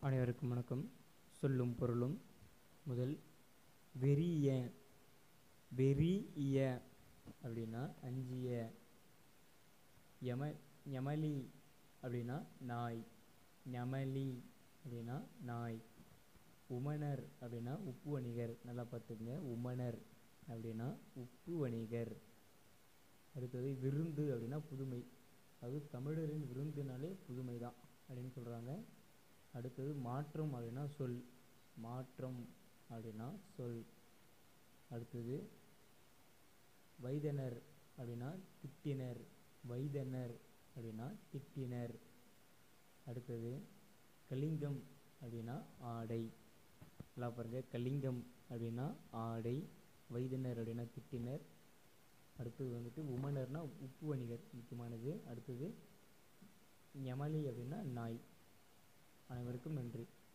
அனைவருக்கும் வணக்கம் சொல்லும் பொருளும் முதல் வெறிய வெறிய அப்படின்னா அஞ்சிய யம யமலி அப்படின்னா நாய் ஞமலி அப்படின்னா நாய் உமணர் அப்படின்னா உப்பு வணிகர் நல்லா பார்த்துக்குங்க உமணர் அப்படின்னா உப்பு வணிகர் அடுத்தது விருந்து அப்படின்னா புதுமை அது தமிழரின் விருந்துனாலே புதுமை தான் அப்படின்னு சொல்கிறாங்க அடுத்தது மாற்றம் அப்படின்னா சொல் மாற்றம் அப்படின்னா சொல் அடுத்தது வைதனர் அப்படின்னா திட்டினர் வைதனர் அப்படின்னா திட்டினர் அடுத்தது கலிங்கம் அப்படின்னா ஆடை நல்லா பாருங்க கலிங்கம் அப்படின்னா ஆடை வைதனர் அப்படின்னா திட்டினர் அடுத்தது வந்துட்டு உமனர்னா உப்பு வணிகர் முக்கியமானது அடுத்தது ஞமலி அப்படின்னா நாய் அனைவருக்கும் நன்றி